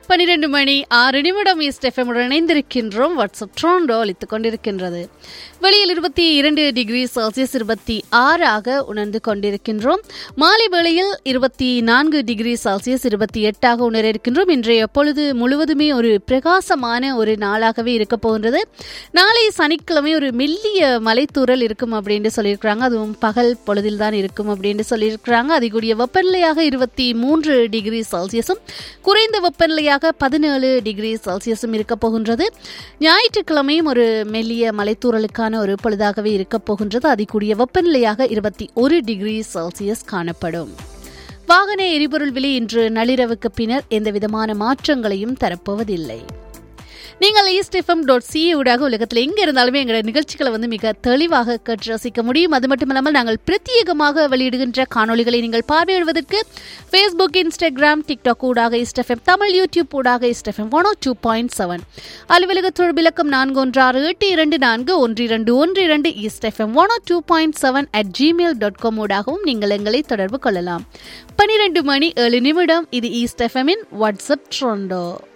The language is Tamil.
பன்னிரண்டு மணி ஆறு நிமிடம் ஈஸ்ட் எஃப்எம் உடன் இணைந்திருக்கின்றோம் வாட்ஸ்அப் ட்ரோண்டோ அளித்துக் கொண்டிருக்கின்றது வெளியில் இருபத்தி இரண்டு டிகிரி செல்சியஸ் இருபத்தி ஆறாக உணர்ந்து கொண்டிருக்கின்றோம் மாலை வேளையில் இருபத்தி நான்கு டிகிரி செல்சியஸ் இருபத்தி எட்டாக உணர இருக்கின்றோம் இன்றைய பொழுது முழுவதுமே ஒரு பிரகாசமான ஒரு நாளாகவே இருக்க போகின்றது நாளை சனிக்கிழமை ஒரு மெல்லிய மலைத்தூறல் இருக்கும் அப்படின்னு சொல்லியிருக்கிறாங்க அதுவும் பகல் பொழுதில் தான் இருக்கும் அப்படின்னு சொல்லியிருக்கிறாங்க அதிகூடிய வெப்பநிலையாக இருபத்தி மூன்று டிகிரி செல்சியஸும் குறைந்த வெப்பநிலையாக பதினேழு டிகிரி செல்சியஸும் இருக்க போகின்றது ஞாயிற்றுக்கிழமையும் ஒரு மெல்லிய மலைத்தூறலுக்கான ஒரு பொழுதாகவே இருக்க போகின்றது அதிகூடிய வெப்பநிலையாக இருபத்தி ஒரு டிகிரி செல்சியஸ் காணப்படும் வாகன எரிபொருள் விலை இன்று நள்ளிரவுக்கு பின்னர் எந்தவிதமான மாற்றங்களையும் தரப்போவதில்லை நீங்கள் ஈஸ்ட் எஃப்எம் டாட் சி ஊடாக உலகத்தில் எங்கே இருந்தாலுமே எங்களோட நிகழ்ச்சிகளை வந்து மிக தெளிவாக கேட்டு ரசிக்க முடியும் அது மட்டும் இல்லாமல் நாங்கள் பிரத்யேகமாக வெளியிடுகின்ற காணொளிகளை நீங்கள் பார்வையிடுவதற்கு ஃபேஸ்புக் இன்ஸ்டாகிராம் டிக்டாக் ஊடாக ஈஸ்ட் எஃப்எம் தமிழ் யூடியூப் ஊடாக east FM one two point seven அலுவலக தொடர்பிலக்கம் நான்கு ஒன்று ஆறு எட்டு இரண்டு நான்கு ஒன்று இரண்டு ஒன்று இரண்டு east FM one two point seven at Gmail dot com ஊடாகவும் நீங்கள் எங்களை தொடர்பு கொள்ளலாம் பனிரெண்டு மணி ஏழு நிமிடம் இது ஈஸ்ட் எஃப்எம்மின் வாட்ஸ்அப் ட்ரோண்டோ